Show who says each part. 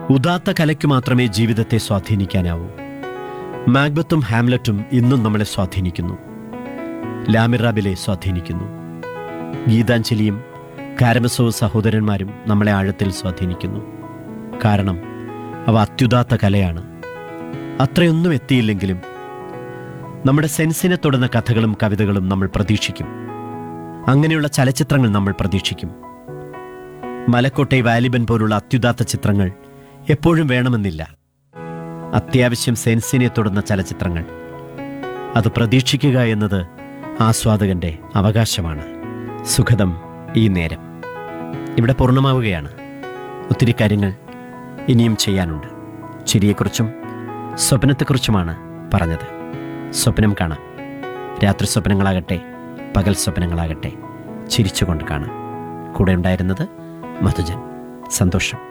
Speaker 1: ഉദാത്ത കലയ്ക്ക് മാത്രമേ ജീവിതത്തെ സ്വാധീനിക്കാനാവൂ മാഗ്ബത്തും ഹാംലറ്റും ഇന്നും നമ്മളെ സ്വാധീനിക്കുന്നു ലാമിറാബിലെ സ്വാധീനിക്കുന്നു ഗീതാഞ്ജലിയും കാരമസോവ് സഹോദരന്മാരും നമ്മളെ ആഴത്തിൽ സ്വാധീനിക്കുന്നു കാരണം അവ അത്യുദാത്ത കലയാണ് അത്രയൊന്നും എത്തിയില്ലെങ്കിലും നമ്മുടെ സെൻസിനെ തൊടുന്ന കഥകളും കവിതകളും നമ്മൾ പ്രതീക്ഷിക്കും അങ്ങനെയുള്ള ചലച്ചിത്രങ്ങൾ നമ്മൾ പ്രതീക്ഷിക്കും മലക്കോട്ടെ വാലിബൻ പോലുള്ള അത്യുദാത്ത ചിത്രങ്ങൾ എപ്പോഴും വേണമെന്നില്ല അത്യാവശ്യം സെൻസിനെ തൊടുന്ന ചലച്ചിത്രങ്ങൾ അത് പ്രതീക്ഷിക്കുക എന്നത് ആസ്വാദകന്റെ അവകാശമാണ് സുഖദം ഈ നേരം ഇവിടെ പൂർണ്ണമാവുകയാണ് ഒത്തിരി കാര്യങ്ങൾ ഇനിയും ചെയ്യാനുണ്ട് ചിരിയെക്കുറിച്ചും സ്വപ്നത്തെക്കുറിച്ചുമാണ് പറഞ്ഞത് സ്വപ്നം കാണാം രാത്രി സ്വപ്നങ്ങളാകട്ടെ പകൽ സ്വപ്നങ്ങളാകട്ടെ ചിരിച്ചുകൊണ്ട് കാണാം കൂടെ ഉണ്ടായിരുന്നത് മധുജൻ സന്തോഷം